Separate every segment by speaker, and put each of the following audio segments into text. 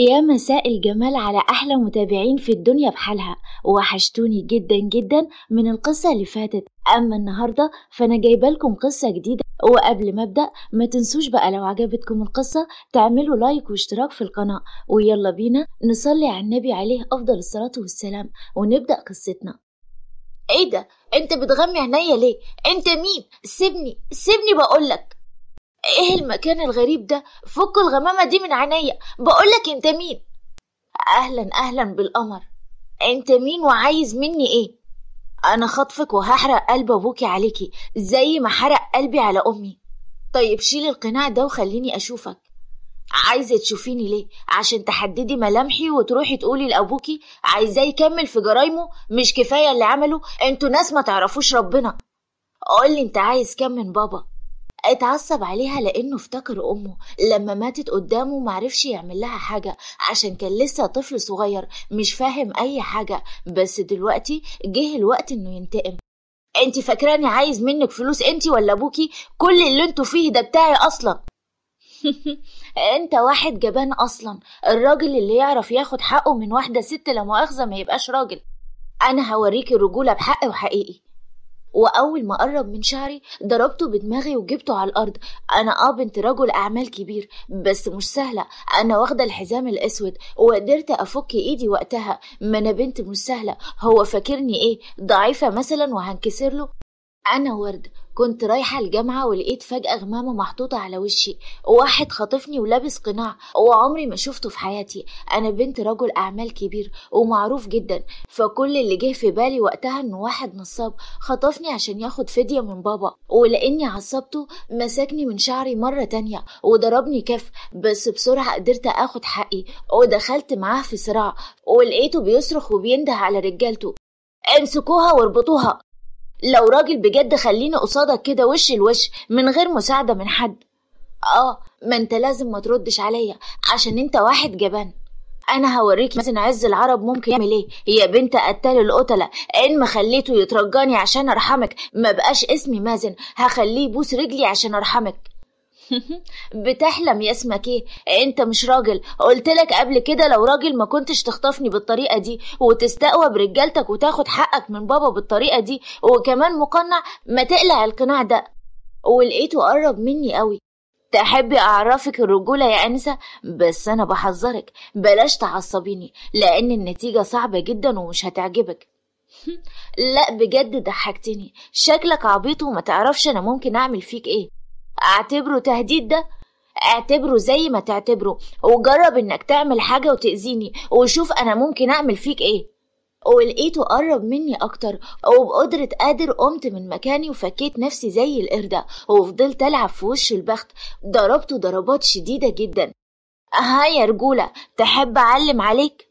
Speaker 1: يا مساء الجمال على أحلى متابعين في الدنيا بحالها وحشتوني جدا جدا من القصة اللي فاتت أما النهاردة فأنا جايبة لكم قصة جديدة وقبل ما أبدأ ما تنسوش بقى لو عجبتكم القصة تعملوا لايك واشتراك في القناة ويلا بينا نصلي على النبي عليه أفضل الصلاة والسلام ونبدأ قصتنا
Speaker 2: ايه ده انت بتغمي عينيا ليه انت مين سيبني سيبني بقولك ايه المكان الغريب ده فك الغمامة دي من عينيا بقولك انت مين اهلا اهلا بالقمر انت مين وعايز مني ايه انا خطفك وهحرق قلب ابوكي عليكي زي ما حرق قلبي على امي طيب شيل القناع ده وخليني اشوفك عايزة تشوفيني ليه؟ عشان تحددي ملامحي وتروحي تقولي لأبوكي عايزاه يكمل في جرايمه مش كفاية اللي عمله انتوا ناس ما تعرفوش ربنا قولي انت عايز كام من بابا اتعصب عليها لانه افتكر امه لما ماتت قدامه معرفش يعمل لها حاجه عشان كان لسه طفل صغير مش فاهم اي حاجه بس دلوقتي جه الوقت انه ينتقم انت فاكراني عايز منك فلوس انت ولا ابوكي كل اللي انتوا فيه ده بتاعي اصلا انت واحد جبان اصلا الراجل اللي يعرف ياخد حقه من واحده ست لا مؤاخذه ما يبقاش راجل انا هوريكي الرجوله بحق وحقيقي واول ما قرب من شعري ضربته بدماغي وجبته على الارض انا اه بنت رجل اعمال كبير بس مش سهله انا واخده الحزام الاسود وقدرت افك ايدي وقتها ما انا بنت مش سهله هو فاكرني ايه ضعيفه مثلا وهنكسر له انا ورد كنت رايحة الجامعة ولقيت فجأة غمامة محطوطة على وشي واحد خاطفني ولابس قناع وعمري ما شفته في حياتي أنا بنت رجل أعمال كبير ومعروف جدا فكل اللي جه في بالي وقتها إنه واحد نصاب خطفني عشان ياخد فدية من بابا ولأني عصبته مسكني من شعري مرة تانية وضربني كف بس بسرعة قدرت أخد حقي ودخلت معاه في صراع ولقيته بيصرخ وبينده على رجالته امسكوها واربطوها لو راجل بجد خليني قصادك كده وش الوش من غير مساعدة من حد اه ما انت لازم ما تردش عليا عشان انت واحد جبان انا هوريك مازن عز العرب ممكن يعمل ايه يا بنت قتال القتلة ان ما خليته يترجاني عشان ارحمك ما بقاش اسمي مازن هخليه يبوس رجلي عشان ارحمك بتحلم يا اسمك ايه انت مش راجل قلتلك قبل كده لو راجل ما كنتش تخطفني بالطريقه دي وتستقوى برجالتك وتاخد حقك من بابا بالطريقه دي وكمان مقنع ما تقلع القناع ده ولقيته قرب مني قوي تحبي اعرفك الرجوله يا انسه بس انا بحذرك بلاش تعصبيني لان النتيجه صعبه جدا ومش هتعجبك لا بجد ضحكتني شكلك عبيط وما تعرفش انا ممكن اعمل فيك ايه اعتبره تهديد ده اعتبره زي ما تعتبره وجرب انك تعمل حاجة وتأذيني وشوف انا ممكن اعمل فيك ايه ولقيته قرب مني اكتر وبقدرة قادر قمت من مكاني وفكيت نفسي زي القردة وفضلت العب في وشه البخت ضربته ضربات شديدة جدا ها يا رجولة تحب اعلم عليك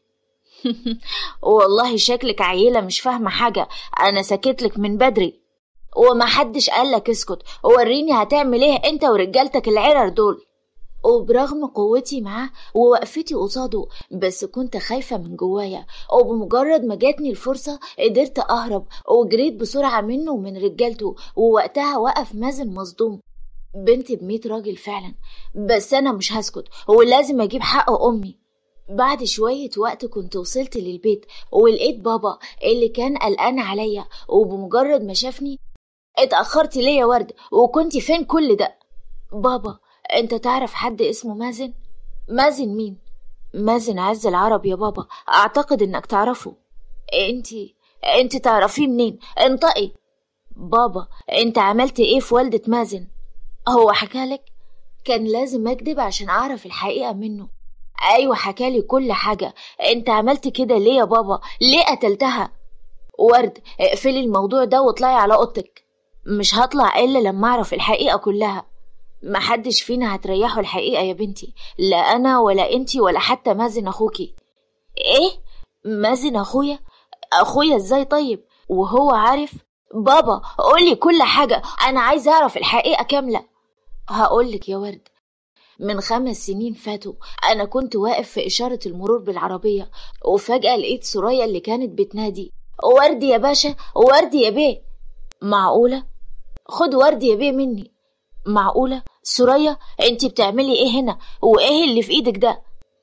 Speaker 2: والله شكلك عيلة مش فاهمة حاجة انا سكتلك من بدري ومحدش قالك اسكت وريني هتعمل ايه انت ورجالتك العرر دول وبرغم قوتي معاه ووقفتي قصاده بس كنت خايفة من جوايا وبمجرد ما جاتني الفرصة قدرت أهرب وجريت بسرعة منه ومن رجالته ووقتها وقف مازن مصدوم بنتي بميت راجل فعلا بس أنا مش هسكت ولازم أجيب حق أمي بعد شوية وقت كنت وصلت للبيت ولقيت بابا اللي كان قلقان عليا وبمجرد ما شافني اتأخرتي ليه يا ورد وكنتي فين كل ده بابا انت تعرف حد اسمه مازن مازن مين مازن عز العرب يا بابا اعتقد انك تعرفه انتي انت تعرفيه منين انطقي بابا انت عملت ايه في والدة مازن هو حكالك كان لازم اكدب عشان اعرف الحقيقة منه ايوه حكالي كل حاجة انت عملت كده ليه يا بابا ليه قتلتها ورد اقفلي الموضوع ده واطلعي على اوضتك مش هطلع الا لما اعرف الحقيقه كلها محدش فينا هتريحه الحقيقه يا بنتي لا انا ولا انتي ولا حتى مازن اخوكي ايه مازن اخويا اخويا ازاي طيب وهو عارف بابا قولي كل حاجه انا عايز اعرف الحقيقه كامله هقولك يا ورد من خمس سنين فاتوا أنا كنت واقف في إشارة المرور بالعربية وفجأة لقيت سوريا اللي كانت بتنادي وردي يا باشا وردي يا بيه معقولة خد وردي يا بيه مني معقولة سوريا انت بتعملي ايه هنا وايه اللي في ايدك ده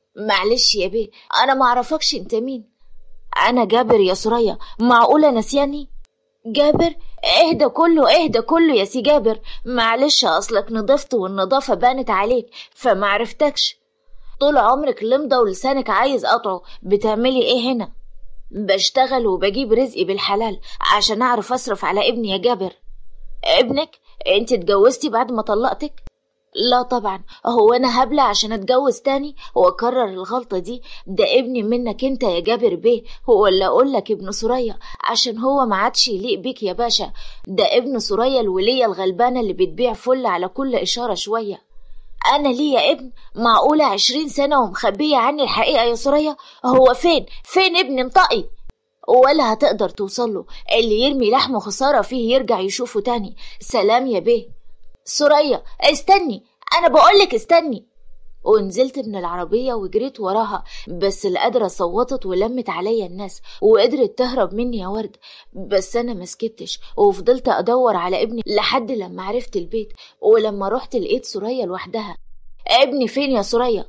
Speaker 2: معلش يا بيه انا ما اعرفكش انت مين انا جابر يا سوريا معقوله نسياني جابر اهدى كله اهدى كله يا سي جابر معلش اصلك نضفت والنظافه بانت عليك فما عرفتكش طول عمرك لمضه ولسانك عايز قطعه بتعملي ايه هنا بشتغل وبجيب رزقي بالحلال عشان اعرف اصرف على ابني يا جابر ابنك انت اتجوزتي بعد ما طلقتك لا طبعا هو انا هبلة عشان اتجوز تاني واكرر الغلطة دي ده ابني منك انت يا جابر بيه هو اللي اقول لك ابن سوريا عشان هو ما عادش يليق بيك يا باشا ده ابن سوريا الولية الغلبانة اللي بتبيع فل على كل اشارة شوية انا ليا ابن معقولة عشرين سنة ومخبية عني الحقيقة يا سوريا هو فين فين ابني انطقي ولا هتقدر توصله اللي يرمي لحمه خسارة فيه يرجع يشوفه تاني سلام يا بيه سوريا استني انا بقولك استني ونزلت من العربية وجريت وراها بس القادرة صوتت ولمت عليا الناس وقدرت تهرب مني يا ورد بس أنا مسكتش وفضلت أدور على ابني لحد لما عرفت البيت ولما رحت لقيت سوريا لوحدها ابني فين يا سوريا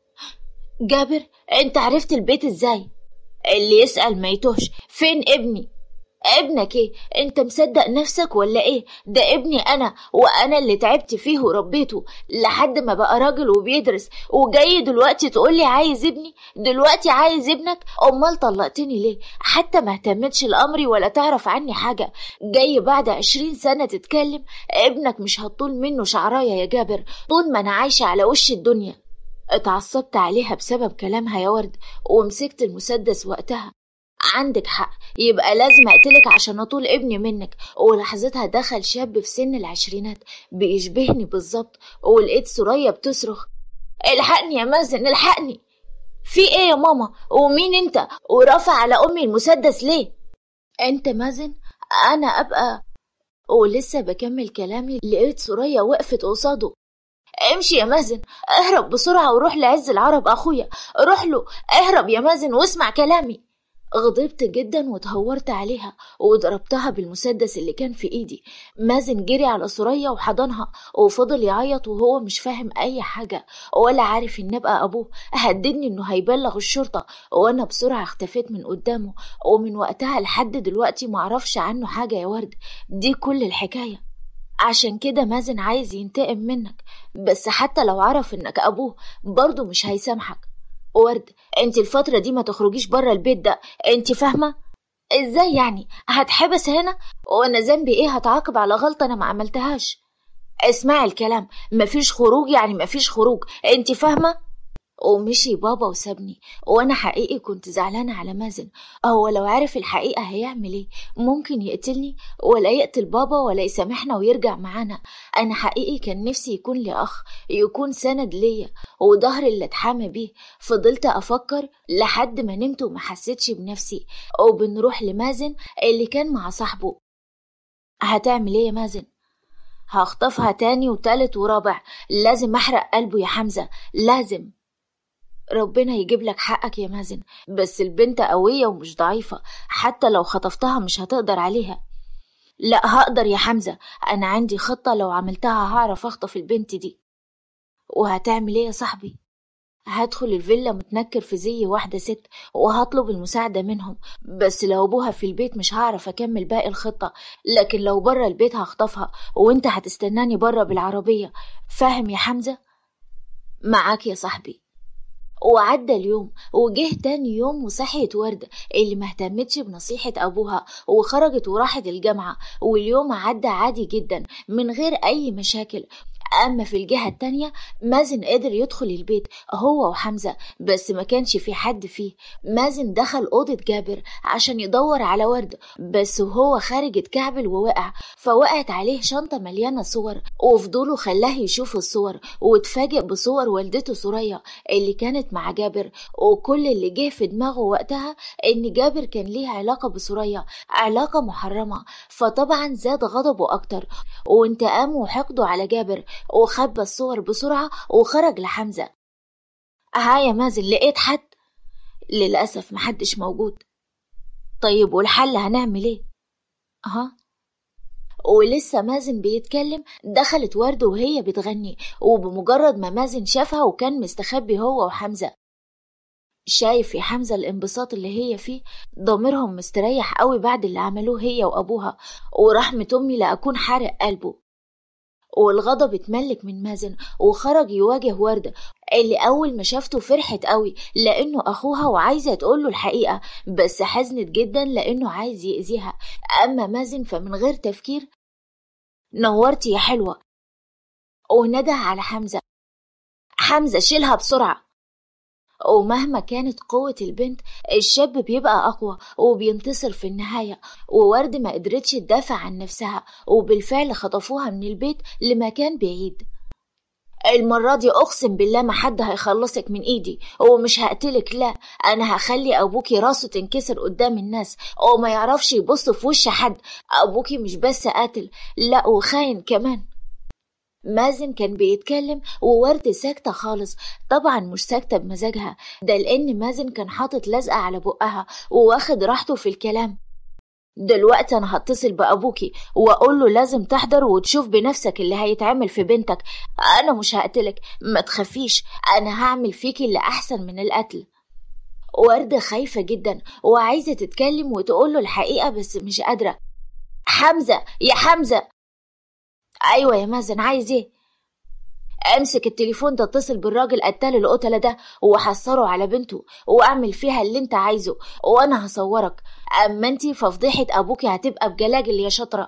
Speaker 2: جابر انت عرفت البيت ازاي اللي يسأل ما يتوهش فين ابني ابنك ايه انت مصدق نفسك ولا ايه ده ابني انا وانا اللي تعبت فيه وربيته لحد ما بقى راجل وبيدرس وجاي دلوقتي تقولي عايز ابني دلوقتي عايز ابنك امال طلقتني ليه حتى ما اهتمتش لامري ولا تعرف عني حاجة جاي بعد عشرين سنة تتكلم ابنك مش هتطول منه شعراية يا جابر طول ما انا عايشة على وش الدنيا اتعصبت عليها بسبب كلامها يا ورد ومسكت المسدس وقتها عندك حق يبقى لازم اقتلك عشان اطول ابني منك ولحظتها دخل شاب في سن العشرينات بيشبهني بالظبط ولقيت سوريا بتصرخ الحقني يا مازن الحقني في ايه يا ماما ومين انت ورافع على امي المسدس ليه انت مازن انا ابقى ولسه بكمل كلامي لقيت سوريا وقفت قصاده امشي يا مازن اهرب بسرعة وروح لعز العرب اخويا روح له اهرب يا مازن واسمع كلامي غضبت جدا وتهورت عليها وضربتها بالمسدس اللي كان في ايدي مازن جري على سوريا وحضنها وفضل يعيط وهو مش فاهم اي حاجة ولا عارف ان ابقى ابوه هددني انه هيبلغ الشرطة وانا بسرعة اختفيت من قدامه ومن وقتها لحد دلوقتي معرفش عنه حاجة يا ورد دي كل الحكاية عشان كده مازن عايز ينتقم منك بس حتى لو عرف انك ابوه برضه مش هيسامحك ورد انت الفترة دي ما تخرجيش بره البيت ده انت فاهمة ازاي يعني هتحبس هنا وانا ذنبي ايه هتعاقب على غلطة انا ما عملتهاش اسمعي الكلام مفيش خروج يعني مفيش خروج انت فاهمة ومشي بابا وسابني وانا حقيقي كنت زعلانة على مازن هو لو عرف الحقيقة هيعمل ايه ممكن يقتلني ولا يقتل بابا ولا يسامحنا ويرجع معانا انا حقيقي كان نفسي يكون لي اخ يكون سند ليا وظهر اللي اتحامى بيه فضلت افكر لحد ما نمت وما حسيتش بنفسي وبنروح لمازن اللي كان مع صاحبه هتعمل ايه يا مازن هخطفها تاني وتالت ورابع لازم احرق قلبه يا حمزة لازم ربنا يجيب لك حقك يا مازن بس البنت قوية ومش ضعيفة حتى لو خطفتها مش هتقدر عليها لا هقدر يا حمزة أنا عندي خطة لو عملتها هعرف أخطف البنت دي وهتعمل إيه يا صاحبي؟ هدخل الفيلا متنكر في زي واحدة ست وهطلب المساعدة منهم بس لو أبوها في البيت مش هعرف أكمل باقي الخطة لكن لو برا البيت هخطفها وانت هتستناني برا بالعربية فاهم يا حمزة؟ معاك يا صاحبي وعدى اليوم وجه تاني يوم وصحيت وردة اللي مهتمتش بنصيحة أبوها وخرجت وراحت الجامعة واليوم عدى عادي جدا من غير أي مشاكل أما في الجهة التانية مازن قدر يدخل البيت هو وحمزة بس ما كانش في حد فيه مازن دخل أوضة جابر عشان يدور على ورد بس وهو خارج اتكعبل ووقع فوقعت عليه شنطة مليانة صور وفضوله خلاه يشوف الصور واتفاجئ بصور والدته سوريا اللي كانت مع جابر وكل اللي جه في دماغه وقتها إن جابر كان ليه علاقة بسوريا علاقة محرمة فطبعا زاد غضبه أكتر وانتقامه وحقده على جابر وخبى الصور بسرعة وخرج لحمزة ها يا مازن لقيت حد للأسف محدش موجود طيب والحل هنعمل ايه ها ولسه مازن بيتكلم دخلت ورد وهي بتغني وبمجرد ما مازن شافها وكان مستخبي هو وحمزة
Speaker 1: شايف يا حمزة الانبساط اللي هي فيه ضميرهم مستريح قوي بعد اللي عملوه هي وأبوها ورحمة أمي لأكون حارق قلبه والغضب اتملك من مازن وخرج يواجه وردة اللي أول ما شافته فرحت قوي لأنه أخوها وعايزة تقوله الحقيقة بس حزنت جدا لأنه عايز يأذيها أما مازن فمن غير تفكير نورتي يا حلوة ونده على حمزة حمزة شيلها بسرعة ومهما كانت قوة البنت الشاب بيبقى أقوى وبينتصر في النهاية وورد ما قدرتش تدافع عن نفسها وبالفعل خطفوها من البيت لمكان بعيد المرة دي أقسم بالله ما حد هيخلصك من إيدي ومش هقتلك لا أنا هخلي أبوكي راسه تنكسر قدام الناس وما يعرفش يبص في وش حد أبوكي مش بس قاتل لا وخاين كمان مازن كان بيتكلم وورد ساكتة خالص طبعا مش ساكتة بمزاجها ده لأن مازن كان حاطط لزقة على بقها وواخد راحته في الكلام دلوقتي أنا هتصل بأبوكي وأقول له لازم تحضر وتشوف بنفسك اللي هيتعمل في بنتك أنا مش هقتلك ما تخافيش أنا هعمل فيكي اللي أحسن من القتل وردة خايفة جدا وعايزة تتكلم وتقول له الحقيقة بس مش قادرة حمزة يا حمزة ايوه يا مازن عايز ايه امسك التليفون ده اتصل بالراجل قتال القتلة ده وحصره على بنته واعمل فيها اللي انت عايزه وانا هصورك اما انتي ففضيحة ابوكي هتبقى بجلاجل يا شاطرة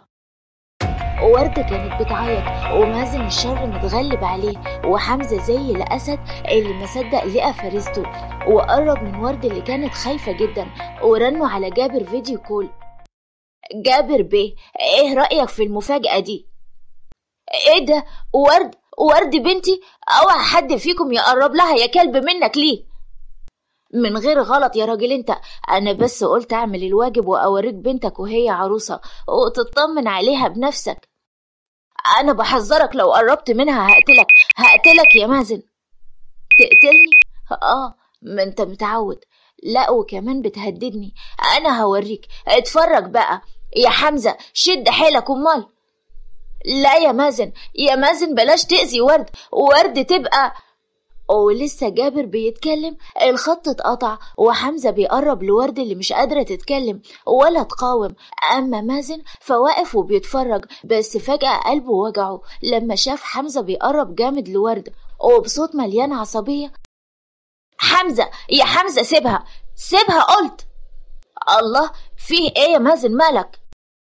Speaker 1: ورد كانت بتعيط ومازن الشر متغلب عليه وحمزة زي الأسد اللي مصدق لقى فريسته وقرب من ورد اللي كانت خايفة جدا ورنوا على جابر فيديو كول جابر بيه ايه رأيك في المفاجأة دي ايه ده ورد ورد بنتي اوعى حد فيكم يقرب لها يا كلب منك ليه من غير غلط يا راجل انت انا بس قلت اعمل الواجب واوريك بنتك وهي عروسه وتطمن عليها بنفسك انا بحذرك لو قربت منها هقتلك هقتلك يا مازن تقتلني اه ما انت متعود لا وكمان بتهددني انا هوريك اتفرج بقى يا حمزه شد حيلك امال لا يا مازن يا مازن بلاش تأذي ورد ورد تبقى ولسه جابر بيتكلم الخط اتقطع وحمزة بيقرب لورد اللي مش قادرة تتكلم ولا تقاوم أما مازن فواقف وبيتفرج بس فجأة قلبه وجعه لما شاف حمزة بيقرب جامد لورد وبصوت مليان عصبية حمزة يا حمزة سيبها سيبها قلت الله فيه ايه يا مازن مالك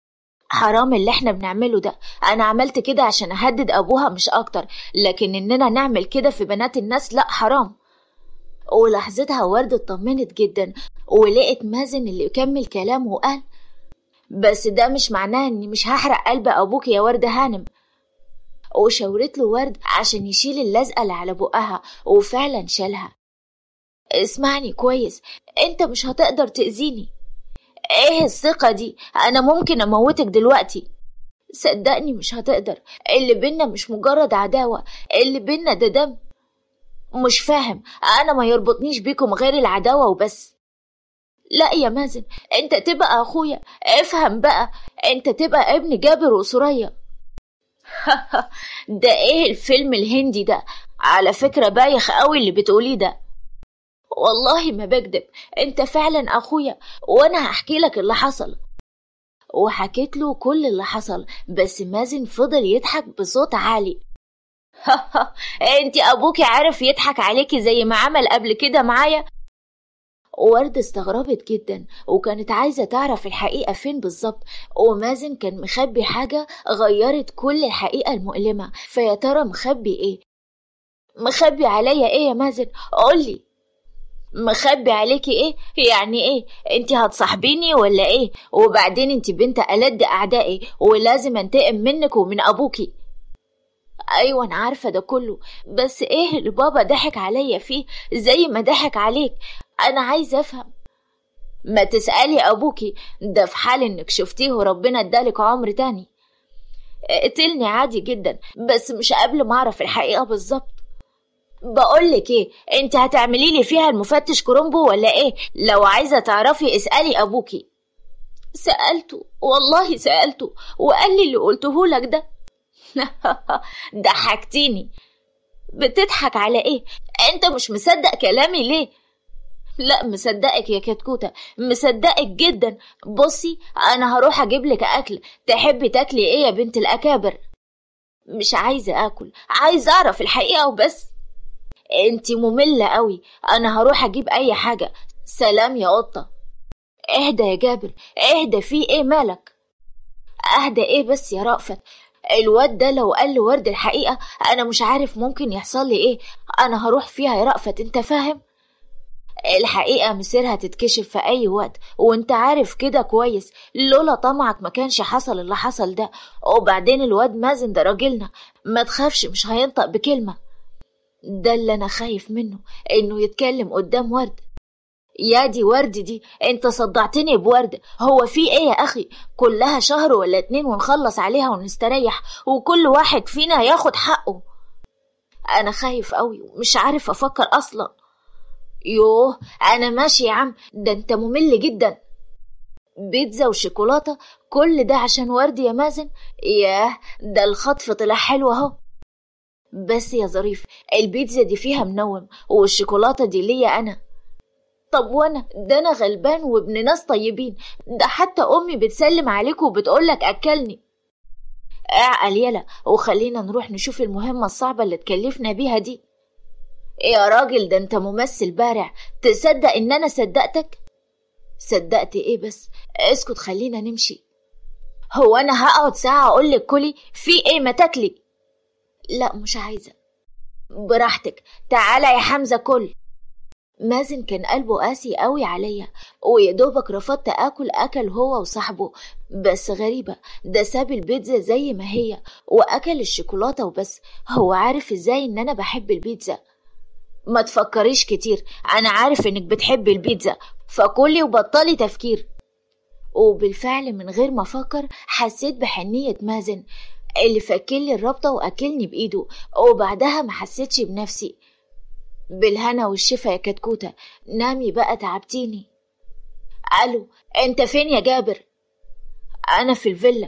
Speaker 1: حرام اللي احنا بنعمله ده انا عملت كده عشان اهدد ابوها مش اكتر لكن اننا نعمل كده في بنات الناس لا حرام ولحظتها ورد اطمنت جدا ولقت مازن اللي كمل كلامه وقال بس ده مش معناه اني مش هحرق قلب ابوك يا ورد هانم وشاورت له ورد عشان يشيل اللزقة اللي على بقها وفعلا شالها اسمعني كويس انت مش هتقدر تأذيني ايه الثقة دي انا ممكن اموتك دلوقتي صدقني مش هتقدر اللي بينا مش مجرد عداوة اللي بينا ده دم مش فاهم انا ما يربطنيش بيكم غير العداوة وبس لا يا مازن انت تبقى اخويا افهم بقى انت تبقى ابن جابر وسوريا ده ايه الفيلم الهندي ده على فكرة بايخ قوي اللي بتقوليه ده والله ما بكدب انت فعلا اخويا وانا هحكي لك اللي حصل وحكيت له كل اللي حصل بس مازن فضل يضحك بصوت عالي انت ابوكي عارف يضحك عليكي زي ما عمل قبل كده معايا ورد استغربت جدا وكانت عايزة تعرف الحقيقة فين بالظبط ومازن كان مخبي حاجة غيرت كل الحقيقة المؤلمة فيا ترى مخبي ايه مخبي عليا ايه يا مازن قولي مخبي عليكي ايه يعني ايه انت هتصاحبيني ولا ايه وبعدين انت بنت ألد اعدائي ولازم انتقم منك ومن ابوكي ايوه انا عارفه ده كله بس ايه اللي بابا ضحك عليا فيه زي ما ضحك عليك انا عايزه افهم ما تسالي ابوكي ده في حال انك شفتيه وربنا ادالك عمر تاني اقتلني عادي جدا بس مش قبل ما اعرف الحقيقه بالظبط بقولك ايه انت هتعملي لي فيها المفتش كرومبو ولا ايه لو عايزه تعرفي اسالي ابوكي سالته والله سالته وقال لي اللي قلته لك ده ضحكتيني بتضحك على ايه انت مش مصدق كلامي ليه
Speaker 2: لا مصدقك يا كتكوتة مصدقك جدا بصي أنا هروح أجيب لك أكل تحبي تاكلي إيه يا بنت الأكابر مش عايزة آكل عايزة أعرف الحقيقة وبس انتي مملة قوي أنا هروح أجيب أي حاجة سلام يا قطة اهدى يا جابر اهدى في ايه مالك اهدى ايه بس يا رأفت الواد ده لو قال لورد الحقيقة أنا مش عارف ممكن يحصل لي إيه أنا هروح فيها يا رأفت أنت فاهم؟ الحقيقة مصيرها تتكشف في أي وقت وأنت عارف كده كويس لولا طمعك ما كانش حصل اللي حصل ده وبعدين الواد مازن ده راجلنا ما تخافش مش هينطق بكلمة ده اللي أنا خايف منه إنه يتكلم قدام ورد يا دي ورد دي انت صدعتني بورد هو في ايه يا اخي كلها شهر ولا اتنين ونخلص عليها ونستريح وكل واحد فينا ياخد حقه انا خايف قوي ومش عارف افكر اصلا يوه انا ماشي يا عم ده انت ممل جدا بيتزا وشوكولاتة كل ده عشان ورد يا مازن ياه ده الخطف طلع حلو اهو بس يا ظريف البيتزا دي فيها منوم والشوكولاتة دي ليا انا طب وانا ده انا غلبان وابن ناس طيبين ده حتى امي بتسلم عليك وبتقولك اكلني اعقل يلا وخلينا نروح نشوف المهمة الصعبة اللي تكلفنا بيها دي يا راجل ده انت ممثل بارع تصدق ان انا صدقتك صدقت ايه بس اسكت خلينا نمشي هو انا هقعد ساعة اقولك كلي في ايه ما تاكلي لا مش عايزة براحتك تعالى يا حمزة كل مازن كان قلبه قاسي قوي عليا ويدوبك رفضت اكل اكل هو وصاحبه بس غريبة ده ساب البيتزا زي ما هي واكل الشوكولاتة وبس هو عارف ازاي ان انا بحب البيتزا ما تفكريش كتير انا عارف انك بتحبي البيتزا فكلي وبطلي تفكير وبالفعل من غير ما افكر حسيت بحنية مازن اللي فكلي الرابطة واكلني بايده وبعدها ما حسيتش بنفسي بالهنا والشفا يا كتكوتة نامي بقى تعبتيني ألو أنت فين يا جابر أنا في الفيلا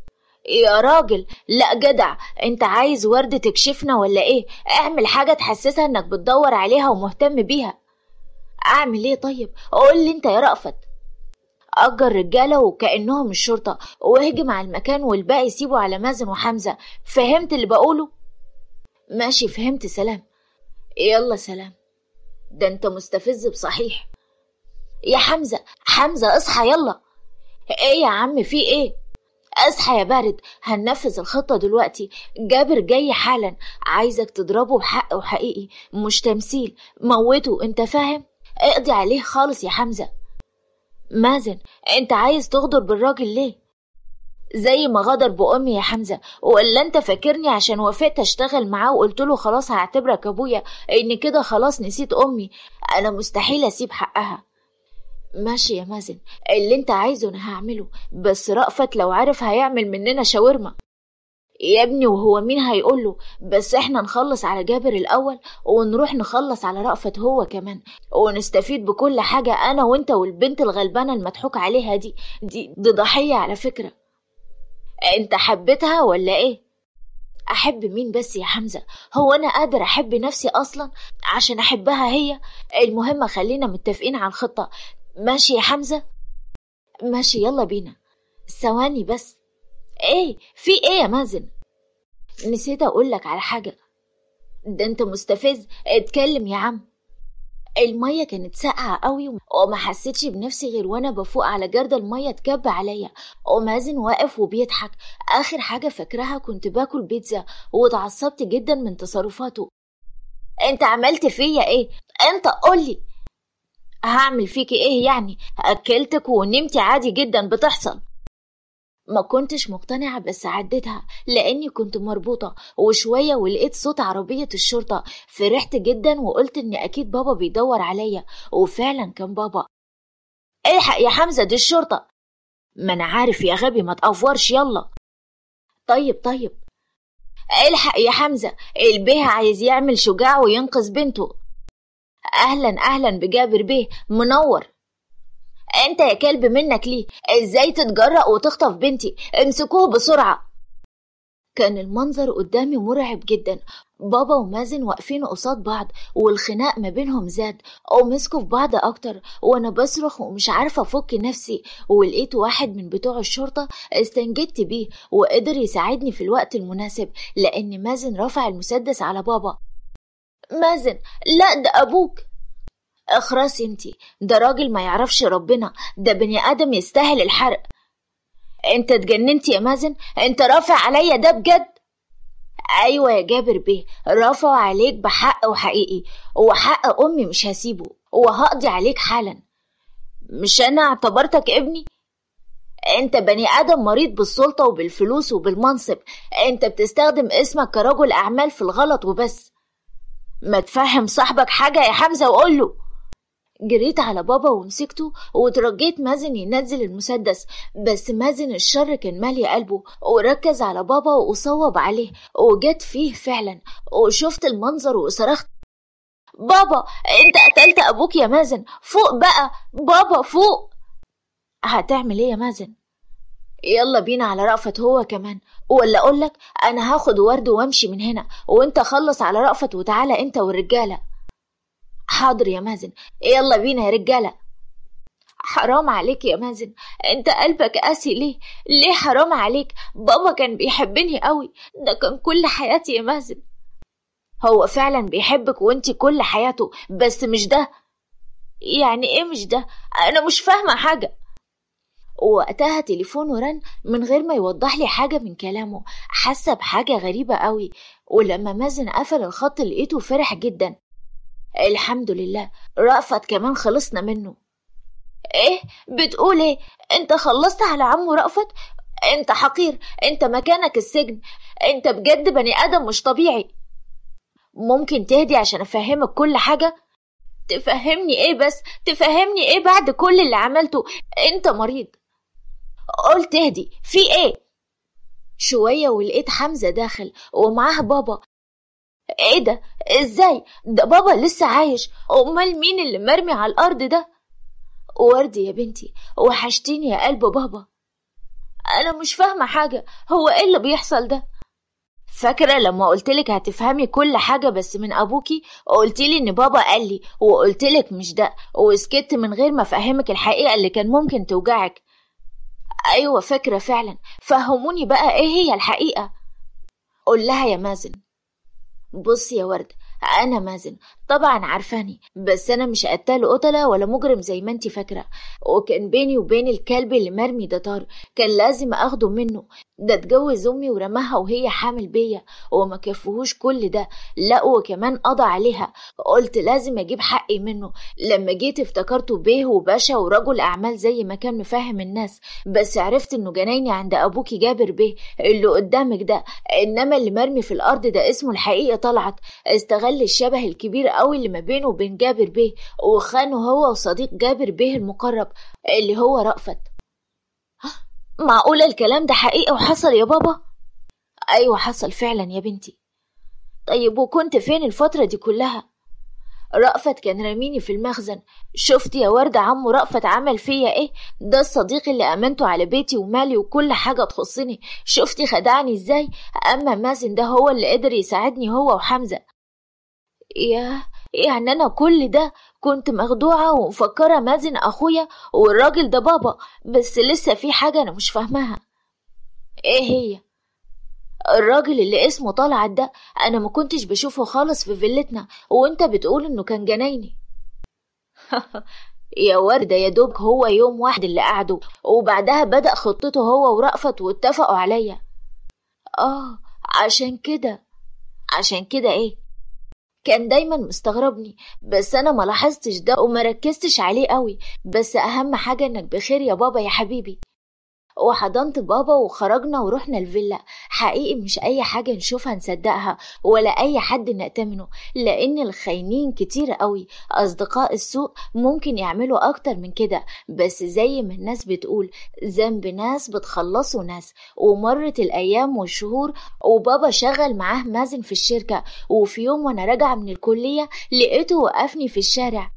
Speaker 2: يا راجل لا جدع انت عايز ورد تكشفنا ولا ايه اعمل حاجة تحسسها انك بتدور عليها ومهتم بيها اعمل ايه طيب قول لي انت يا رأفت أجر رجالة وكأنهم الشرطة واهجم على المكان والباقي سيبه على مازن وحمزة فهمت اللي بقوله ماشي فهمت سلام يلا سلام ده انت مستفز بصحيح يا حمزة حمزة اصحى يلا ايه يا عم في ايه اصحى يا بارد هننفذ الخطة دلوقتي جابر جاي حالا عايزك تضربه بحق وحقيقي مش تمثيل موته انت فاهم اقضي عليه خالص يا حمزة مازن انت عايز تغدر بالراجل ليه زي ما غدر بأمي يا حمزة ولا انت فاكرني عشان وافقت اشتغل معاه وقلت له خلاص هعتبرك ابويا ان كده خلاص نسيت امي انا مستحيل اسيب حقها ماشي يا مازن اللي انت عايزه انا هعمله بس رأفت لو عرف هيعمل مننا شاورما يا ابني وهو مين هيقوله بس احنا نخلص على جابر الاول ونروح نخلص على رأفت هو كمان ونستفيد بكل حاجة انا وانت والبنت الغلبانة المضحوك عليها دي دي, دي ضحية على فكرة انت حبيتها ولا ايه احب مين بس يا حمزة هو انا قادر احب نفسي اصلا عشان احبها هي المهم خلينا متفقين على الخطة ماشي يا حمزة ماشي يلا بينا ثواني بس ايه في ايه يا مازن نسيت اقولك على حاجة ده انت مستفز اتكلم يا عم المية كانت ساقعة قوي وما حسيتش بنفسي غير وانا بفوق على جرد المية تكب عليا ومازن واقف وبيضحك اخر حاجة فاكراها كنت باكل بيتزا واتعصبت جدا من تصرفاته انت عملت فيا ايه انت قولي هعمل فيكي ايه يعني اكلتك ونمتي عادي جدا بتحصل ما كنتش مقتنعة بس عديتها لأني كنت مربوطة وشوية ولقيت صوت عربية الشرطة فرحت جدا وقلت إن أكيد بابا بيدور عليا وفعلا كان بابا الحق يا حمزة دي الشرطة ما أنا عارف يا غبي ما تقفورش يلا طيب طيب الحق يا حمزة البيه عايز يعمل شجاع وينقذ بنته أهلا أهلا بجابر بيه منور انت يا كلب منك ليه ازاي تتجرأ وتخطف بنتي امسكوه بسرعة
Speaker 1: كان المنظر قدامي مرعب جدا بابا ومازن واقفين قصاد بعض والخناق ما بينهم زاد ومسكوا في بعض اكتر وانا بصرخ ومش عارفه افك نفسي ولقيت واحد من بتوع الشرطه استنجدت بيه وقدر يساعدني في الوقت المناسب لان مازن رفع المسدس على بابا
Speaker 2: مازن لا ده ابوك
Speaker 1: اخرسي انتي ده راجل ما يعرفش ربنا ده بني ادم يستاهل الحرق
Speaker 2: انت اتجننت يا مازن انت رافع عليا ده بجد
Speaker 1: ايوه يا جابر بيه رفعوا عليك بحق وحقيقي وحق امي مش هسيبه وهقضي عليك حالا
Speaker 2: مش انا اعتبرتك ابني
Speaker 1: انت بني ادم مريض بالسلطه وبالفلوس وبالمنصب انت بتستخدم اسمك كرجل اعمال في الغلط وبس
Speaker 2: ما تفهم صاحبك حاجه يا حمزه وقول له
Speaker 1: جريت على بابا ومسكته وترجيت مازن ينزل المسدس بس مازن الشر كان مالي قلبه وركز على بابا وصوب عليه وجت فيه فعلا وشفت المنظر وصرخت
Speaker 2: بابا انت قتلت ابوك يا مازن فوق بقى بابا فوق
Speaker 1: هتعمل ايه يا مازن يلا بينا على رأفت هو كمان ولا اقولك انا هاخد ورد وامشي من هنا وانت خلص على رأفت وتعالى انت والرجاله حاضر يا مازن يلا بينا يا رجالة حرام عليك يا مازن انت قلبك قاسي ليه ليه حرام عليك بابا كان بيحبني قوي ده كان كل حياتي يا مازن هو فعلا بيحبك وانت كل حياته بس مش ده
Speaker 2: يعني ايه مش ده انا مش فاهمة حاجة
Speaker 1: وقتها تليفونه رن من غير ما يوضح لي حاجة من كلامه حاسة بحاجة غريبة قوي ولما مازن قفل الخط لقيته فرح جدا الحمد لله رأفت كمان خلصنا منه
Speaker 2: ايه بتقول ايه انت خلصت على عمو رأفت انت حقير انت مكانك السجن انت بجد بني ادم مش طبيعي
Speaker 1: ممكن تهدي عشان افهمك كل حاجة
Speaker 2: تفهمني ايه بس تفهمني ايه بعد كل اللي عملته انت مريض قلت اهدي في ايه
Speaker 1: شوية ولقيت حمزة داخل ومعاه بابا
Speaker 2: ايه ده ازاي ده بابا لسه عايش امال مين اللي مرمي على الارض ده
Speaker 1: وردي يا بنتي وحشتيني يا قلب بابا
Speaker 2: انا مش فاهمه حاجه هو ايه اللي بيحصل ده
Speaker 1: فاكره لما قلتلك هتفهمي كل حاجه بس من ابوكي قلتيلي ان بابا قال لي وقلتلك مش ده وسكت من غير ما افهمك الحقيقه اللي كان ممكن توجعك ايوه فاكره فعلا فهموني بقى ايه هي الحقيقه قول لها يا مازن بصي يا ورد انا مازن طبعا عارفاني بس انا مش قتال قتله ولا مجرم زي ما انت فاكره وكان بيني وبين الكلب اللي مرمي ده طار كان لازم اخده منه ده اتجوز امي ورماها وهي حامل بيا وما كفهوش كل ده لا وكمان قضى عليها قلت لازم اجيب حقي منه لما جيت افتكرته بيه وباشا ورجل اعمال زي ما كان مفهم الناس بس عرفت انه جنايني عند ابوكي جابر بيه اللي قدامك ده انما اللي مرمي في الارض ده اسمه الحقيقه طلعت استغل الشبه الكبير قوي اللي ما بينه وبين جابر بيه وخانه هو وصديق جابر بيه المقرب اللي هو رأفت
Speaker 2: معقولة الكلام ده حقيقي وحصل يا بابا؟
Speaker 1: أيوة حصل فعلا يا بنتي طيب وكنت فين الفترة دي كلها؟ رأفت كان راميني في المخزن شفت يا وردة عمو رأفت عمل فيا ايه ده الصديق اللي امنته على بيتي ومالي وكل حاجة تخصني شفتي خدعني ازاي اما مازن ده هو اللي قدر يساعدني هو وحمزة ياه يعني انا كل ده كنت مخدوعة ومفكرة مازن اخويا والراجل ده بابا بس لسه في حاجة انا مش فاهماها ايه هي الراجل اللي اسمه طلعت ده انا ما كنتش بشوفه خالص في فيلتنا وانت بتقول انه كان جنايني يا وردة يا دوب هو يوم واحد اللي قعدوا وبعدها بدأ خطته هو ورأفت واتفقوا عليا اه عشان كده عشان كده ايه كان دايما مستغربني بس انا ما لاحظتش ده وما ركزتش عليه قوي بس اهم حاجة انك بخير يا بابا يا حبيبي وحضنت بابا وخرجنا ورحنا الفيلا حقيقي مش اي حاجة نشوفها نصدقها ولا اي حد نأتمنه لان الخاينين كتير قوي اصدقاء السوء ممكن يعملوا اكتر من كده بس زي ما الناس بتقول ذنب ناس بتخلصوا ناس ومرت الايام والشهور وبابا شغل معاه مازن في الشركة وفي يوم وانا راجعة من الكلية لقيته وقفني في الشارع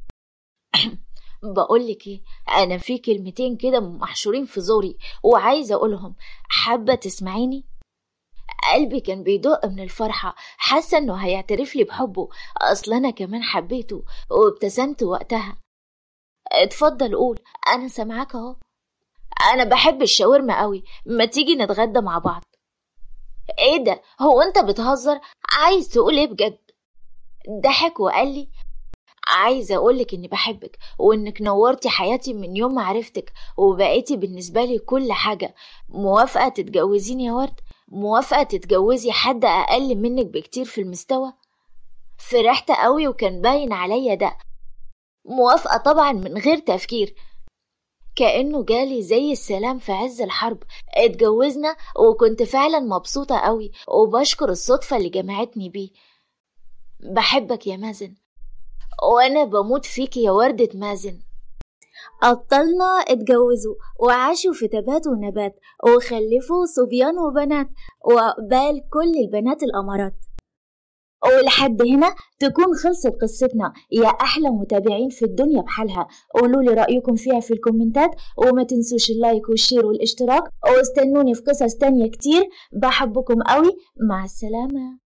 Speaker 1: بقولك ايه انا في كلمتين كده محشورين في زوري وعايزه اقولهم حابه تسمعيني
Speaker 2: قلبي كان بيدق من الفرحة حاسة إنه هيعترف لي بحبه أصل أنا كمان حبيته وابتسمت وقتها اتفضل قول أنا سامعاك أهو أنا بحب الشاورما قوي ما تيجي نتغدى مع بعض إيه ده هو أنت بتهزر عايز تقول إيه بجد ضحك وقال لي عايزة أقولك إني بحبك وإنك نورتي حياتي من يوم ما عرفتك وبقيتي بالنسبة لي كل حاجة موافقة تتجوزيني يا ورد موافقة تتجوزي حد أقل منك بكتير في المستوى فرحت قوي وكان باين عليا ده موافقة طبعا من غير تفكير كأنه جالي زي السلام في عز الحرب اتجوزنا وكنت فعلا مبسوطة قوي وبشكر الصدفة اللي جمعتني بيه بحبك يا مازن وأنا بموت فيك يا وردة مازن
Speaker 1: أبطالنا اتجوزوا وعاشوا في تبات ونبات وخلفوا صبيان وبنات وقبال كل البنات الأمارات ولحد هنا تكون خلصت قصتنا يا أحلى متابعين في الدنيا بحالها قولوا لي رأيكم فيها في الكومنتات وما تنسوش اللايك والشير والاشتراك واستنوني في قصص تانية كتير بحبكم قوي مع السلامة